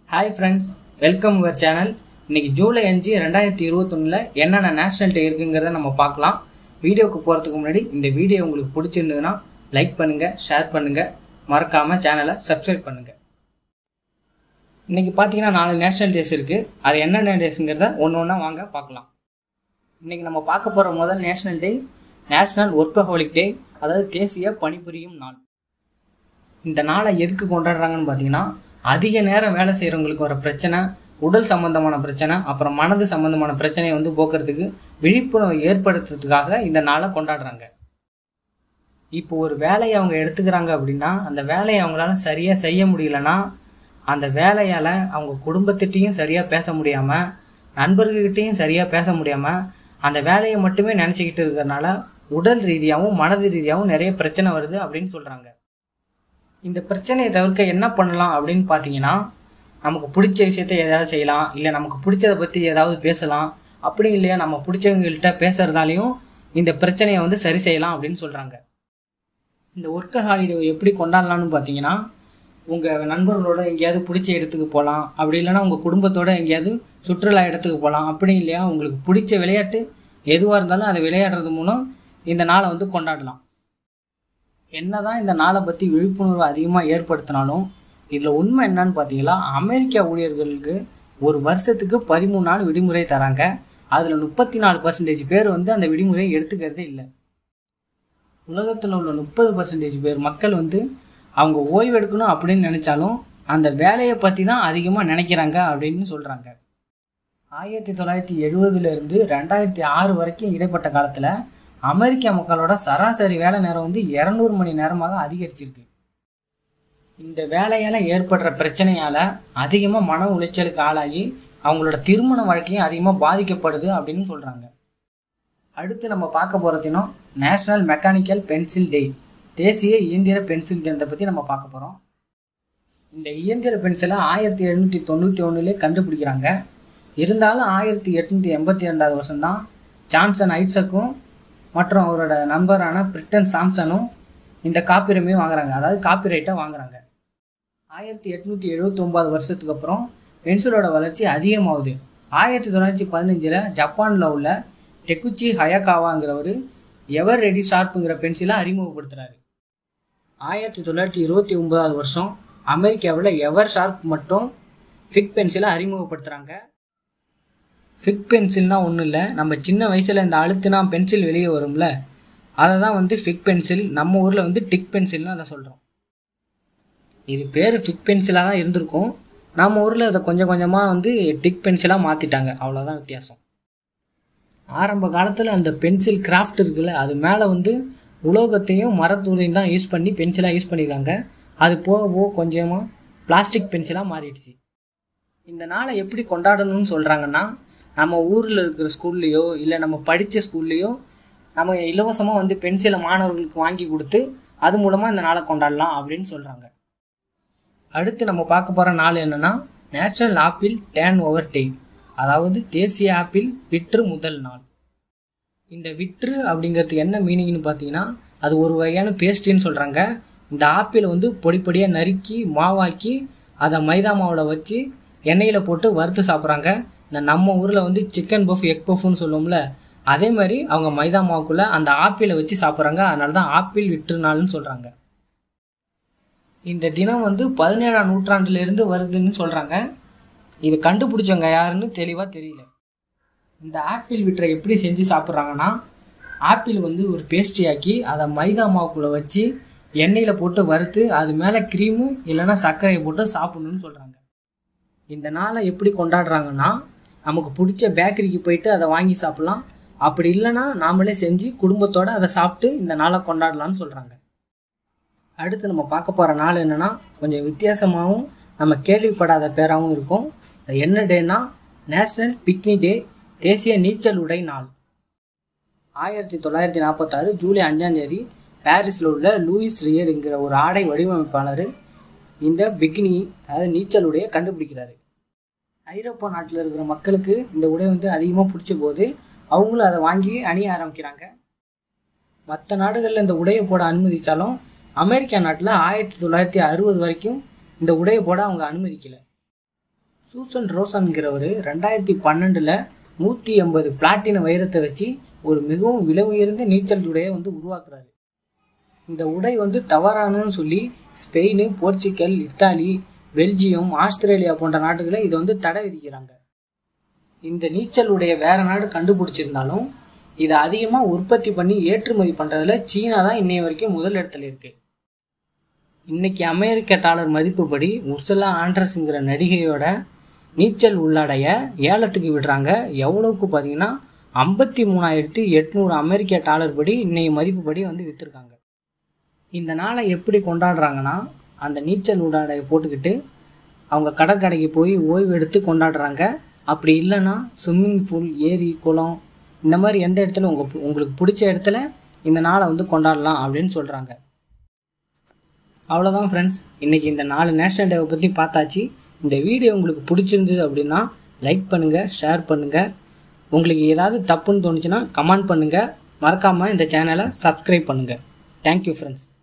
hi friends welcome your channel இன்னைக்கு July அஞ்சு ரெண்டாயிரத்தி இருபத்தொன்னில் என்னென்ன நேஷனல் டே இருக்குங்கிறத நம்ம பார்க்கலாம் வீடியோக்கு போகிறதுக்கு முன்னாடி இந்த வீடியோ உங்களுக்கு பிடிச்சிருந்ததுன்னா லைக் பண்ணுங்கள் ஷேர் பண்ணுங்கள் மறக்காமல் சேனலை சப்ஸ்கிரைப் பண்ணுங்கள் இன்னைக்கு பார்த்தீங்கன்னா நாலு நேஷனல் டேஸ் இருக்குது அது என்னென்ன டேஸுங்கிறத ஒன்று ஒன்றா வாங்க பார்க்கலாம் இன்னைக்கு நம்ம பார்க்க போகிற முதல் நேஷனல் டே நேஷனல் ஒர்க்கஹோலிக் டே அதாவது தேசிய பணிபுரியும் நாள் இந்த நாளை எதுக்கு கொண்டாடுறாங்கன்னு பார்த்தீங்கன்னா அதிக நேரம் வேலை செய்கிறவங்களுக்கு வர பிரச்சனை உடல் சம்பந்தமான பிரச்சனை அப்புறம் மனது சம்பந்தமான பிரச்சனையை வந்து போக்குறதுக்கு விழிப்புணர்வு ஏற்படுத்துறதுக்காக இந்த நாளை கொண்டாடுறாங்க இப்போ ஒரு வேலையை அவங்க எடுத்துக்கிறாங்க அப்படின்னா அந்த வேலையை அவங்களால சரியாக செய்ய முடியலன்னா அந்த வேலையால் அவங்க குடும்பத்திட்டையும் சரியாக பேச முடியாமல் நண்பர்கள்கிட்டையும் சரியாக பேச முடியாமல் அந்த வேலையை மட்டுமே நினச்சிக்கிட்டு இருக்கிறதுனால உடல் ரீதியாகவும் மனது ரீதியாகவும் நிறைய பிரச்சனை வருது அப்படின்னு சொல்கிறாங்க இந்த பிரச்சனையை தவிர்க்க என்ன பண்ணலாம் அப்படின்னு பார்த்தீங்கன்னா நமக்கு பிடிச்ச விஷயத்த ஏதாவது செய்யலாம் இல்லை நமக்கு பிடிச்சதை பற்றி ஏதாவது பேசலாம் அப்படி இல்லையா நம்ம பிடிச்சவங்கள்ட்ட பேசுறதாலையும் இந்த பிரச்சனையை வந்து சரி செய்யலாம் அப்படின்னு சொல்கிறாங்க இந்த ஒர்க்க ஹாலிடே எப்படி கொண்டாடலாம்னு பார்த்தீங்கன்னா உங்கள் நண்பர்களோட எங்கேயாவது பிடிச்ச இடத்துக்கு போகலாம் அப்படி இல்லைன்னா உங்கள் குடும்பத்தோட எங்கேயாவது சுற்றுலா இடத்துக்கு போகலாம் அப்படி இல்லையா உங்களுக்கு பிடிச்ச விளையாட்டு எதுவாக இருந்தாலும் அதை விளையாடுறது மூலம் இந்த நாளை வந்து கொண்டாடலாம் என்னதான் இந்த நாளை பற்றி விழிப்புணர்வு அதிகமாக ஏற்படுத்தினாலும் இதில் உண்மை என்னன்னு பார்த்தீங்கன்னா அமெரிக்கா ஊழியர்களுக்கு ஒரு வருஷத்துக்கு பதிமூணு நாள் விடுமுறை தராங்க அதில் முப்பத்தி நாலு பர்சன்டேஜ் பேர் வந்து அந்த விடுமுறையை எடுத்துக்கிறதே இல்லை உலகத்தில் உள்ள முப்பது பர்சன்டேஜ் பேர் மக்கள் வந்து அவங்க ஓய்வு எடுக்கணும் அப்படின்னு நினச்சாலும் அந்த வேலையை பற்றி தான் அதிகமாக நினைக்கிறாங்க அப்படின்னு சொல்கிறாங்க ஆயிரத்தி தொள்ளாயிரத்தி எழுபதுலேருந்து ரெண்டாயிரத்தி ஆறு வரைக்கும் இடைப்பட்ட காலத்தில் அமெரிக்க மக்களோட சராசரி வேலை நேரம் வந்து இரநூறு மணி நேரமாக அதிகரிச்சிருக்கு இந்த வேலையால் ஏற்படுற பிரச்சனையால் அதிகமாக மன உளைச்சலுக்கு ஆளாகி அவங்களோட திருமண வாழ்க்கையும் அதிகமாக பாதிக்கப்படுது அப்படின்னு சொல்கிறாங்க அடுத்து நம்ம பார்க்க போகிற தினம் நேஷனல் மெக்கானிக்கல் பென்சில் டே தேசிய இயந்திர பென்சில் தினத்தை பற்றி நம்ம பார்க்க போகிறோம் இந்த இயந்திர பென்சிலை ஆயிரத்தி எழுநூற்றி தொண்ணூற்றி ஒன்றுலேயே கண்டுபிடிக்கிறாங்க இருந்தாலும் ஆயிரத்தி எட்நூற்றி எண்பத்தி ரெண்டாவது வருஷம்தான் ஜான்சன் ஐசக்கும் மற்றும் அவரோட நண்பரான பிரிட்டன் சாம்சனும் இந்த காப்பிரமையும் வாங்குறாங்க அதாவது காப்பிரைட்டை வாங்குறாங்க ஆயிரத்தி எட்நூற்றி எழுபத்தி ஒன்பது வருஷத்துக்கு அப்புறம் பென்சிலோட வளர்ச்சி அதிகமாகுது ஆயிரத்தி தொள்ளாயிரத்தி பதினஞ்சில் ஜப்பானில் உள்ள டெக்குச்சி ஹயகாவாங்கிறவர் எவர் ரெடி ஷார்ப்புங்கிற பென்சிலை அறிமுகப்படுத்துகிறாரு ஆயிரத்தி தொள்ளாயிரத்தி இருபத்தி ஒன்பதாவது வருஷம் அமெரிக்காவில் எவர் ஷார்ப் மட்டும் ஃபிக் பென்சிலை அறிமுகப்படுத்துகிறாங்க ஃபிக் பென்சில்னால் ஒன்றும் இல்லை நம்ம சின்ன வயசில் இந்த அழுத்துனா பென்சில் வெளியே வரும்ல அதை தான் வந்து ஃபிக் பென்சில் நம்ம ஊரில் வந்து டிக் பென்சில்னு அதை சொல்கிறோம் இது பேர் ஃபிக் பென்சிலாக தான் இருந்திருக்கும் நம்ம ஊரில் அதை கொஞ்சம் கொஞ்சமாக வந்து டிக் பென்சிலாக மாற்றிட்டாங்க அவ்வளோதான் வித்தியாசம் ஆரம்ப காலத்தில் அந்த பென்சில் கிராஃப்ட் இருக்குல்ல அது மேலே வந்து உலோகத்தையும் மரத்தூளையும் தான் யூஸ் பண்ணி பென்சிலாக யூஸ் பண்ணியிருக்காங்க அது போக போக கொஞ்சமாக பிளாஸ்டிக் பென்சிலாக மாறிடுச்சு இந்த நாளை எப்படி கொண்டாடணும்னு சொல்கிறாங்கன்னா நம்ம ஊரில் இருக்கிற ஸ்கூல்லையோ இல்லை நம்ம படித்த ஸ்கூல்லையோ நம்ம இலவசமாக வந்து பென்சிலை மாணவர்களுக்கு வாங்கி கொடுத்து அது மூலமாக இந்த நாளை கொண்டாடலாம் அப்படின்னு சொல்கிறாங்க அடுத்து நம்ம பார்க்க போகிற நாள் என்னென்னா national apple turnover day அதாவது தேசிய ஆப்பிள் விற்று முதல் நாள் இந்த விற்று அப்படிங்கிறதுக்கு என்ன மீனிங்னு பார்த்தீங்கன்னா அது ஒரு வகையான பேஸ்ட்ரின்னு சொல்கிறாங்க இந்த ஆப்பிளை வந்து பொடி பொடியாக நறுக்கி மாவாக்கி அதை மைதா மாவில் வச்சு எண்ணெயில் போட்டு வறுத்து சாப்பிட்றாங்க இந்த நம்ம ஊரில் வந்து சிக்கன் பஃப் எக் பஃப்னு சொல்லுவோம்ல அதே மாதிரி அவங்க மைதா மாவுக்குள்ளே அந்த ஆப்பிளை வச்சு சாப்பிட்றாங்க அதனால தான் ஆப்பிள் விற்று நாள்னு சொல்கிறாங்க இந்த தினம் வந்து பதினேழாம் நூற்றாண்டுலேருந்து வருதுன்னு சொல்கிறாங்க இது கண்டுபிடிச்சவங்க யாருன்னு தெளிவாக தெரியல இந்த ஆப்பிள் விற்றை எப்படி செஞ்சு சாப்பிட்றாங்கன்னா ஆப்பிள் வந்து ஒரு பேஸ்ட்ரி ஆக்கி அதை மைதா மாவுக்குள்ளே வச்சு எண்ணெயில் போட்டு வறுத்து அது மேலே க்ரீமு இல்லைன்னா சர்க்கரையை போட்டு சாப்பிடணும்னு சொல்கிறாங்க இந்த நாளை எப்படி கொண்டாடுறாங்கன்னா நமக்கு பிடிச்ச பேக்கரிக்கு போயிட்டு அதை வாங்கி சாப்பிட்லாம் அப்படி இல்லைன்னா நாமளே செஞ்சு குடும்பத்தோடு அதை சாப்பிட்டு இந்த நாளை கொண்டாடலாம்னு சொல்கிறாங்க அடுத்து நம்ம பார்க்க போகிற நாள் என்னென்னா கொஞ்சம் வித்தியாசமாகவும் நம்ம கேள்விப்படாத பேராகவும் இருக்கும் அது என்ன டேனா நேஷனல் பிக்னிக் டே தேசிய நீச்சல் உடை நாள் ஆயிரத்தி தொள்ளாயிரத்தி நாற்பத்தாறு ஜூலை அஞ்சாம் தேதி பாரிஸில் உள்ள லூயிஸ் ரியடுங்கிற ஒரு ஆடை வடிவமைப்பாளர் இந்த பிக்னி அதாவது நீச்சல் உடையை கண்டுபிடிக்கிறாரு ஐரோப்பா நாட்டில் இருக்கிற மக்களுக்கு இந்த உடை வந்து அதிகமாக பிடிச்ச போது அவங்களும் அதை வாங்கி அணிய ஆரம்பிக்கிறாங்க மற்ற நாடுகளில் இந்த உடையை போட அனுமதித்தாலும் அமெரிக்கா நாட்டில் ஆயிரத்தி தொள்ளாயிரத்தி அறுபது வரைக்கும் இந்த உடையை போட அவங்க அனுமதிக்கல சூசன் ரோசன்கிறவர் ரெண்டாயிரத்தி பன்னெண்டில் நூற்றி எண்பது பிளாட்டின வைரத்தை வச்சு ஒரு மிகவும் விலை உயர்ந்த நீச்சல் உடையை வந்து உருவாக்குறாரு இந்த உடை வந்து தவறானன்னு சொல்லி Spain Portugal Italy Belgium Australia போன்ற நாடுகளில் இதை வந்து தடை விதிக்கிறாங்க இந்த நீச்சல் உடைய வேற நாடு கண்டுபிடிச்சிருந்தாலும் இதை அதிகமாக உற்பத்தி பண்ணி ஏற்றுமதி பண்ணுறதுல சீனா தான் இன்னைய வரைக்கும் முதல் இடத்துல இருக்கு இன்னைக்கு அமெரிக்க டாலர் மதிப்புப்படி உர்சலா ஆண்ட்ரஸ்ங்கிற நடிகையோட நீச்சல் உள்ளாடைய ஏலத்துக்கு விடுறாங்க எவ்வளவுக்கு பார்த்தீங்கன்னா ஐம்பத்தி மூணாயிரத்தி எட்நூறு அமெரிக்க டாலர் படி இன்னைய மதிப்புப்படி வந்து விற்றுருக்காங்க இந்த நாளை எப்படி கொண்டாடுறாங்கன்னா அந்த நீச்சல் உள்ளாடையை போட்டுக்கிட்டு அவங்க கடற்கடைக்கு போய் ஓய்வு எடுத்து கொண்டாடுறாங்க அப்படி இல்லைன்னா ஸ்விம்மிங் பூல் ஏரி குளம் இந்த மாதிரி எந்த இடத்துல உங்கள் உங்களுக்கு பிடிச்ச இடத்துல இந்த நாளை வந்து கொண்டாடலாம் அப்படின்னு சொல்கிறாங்க அவ்வளோதான் ஃப்ரெண்ட்ஸ் இன்றைக்கி இந்த நாலு நேஷனல் டேவை பற்றி பார்த்தாச்சு இந்த வீடியோ உங்களுக்கு பிடிச்சிருந்தது அப்படின்னா லைக் பண்ணுங்கள் ஷேர் பண்ணுங்கள் உங்களுக்கு ஏதாவது தப்புன்னு தோணுச்சுன்னா கமெண்ட் பண்ணுங்கள் மறக்காமல் இந்த சேனலை சப்ஸ்கிரைப் பண்ணுங்கள் தேங்க்யூ ஃப்ரெண்ட்ஸ்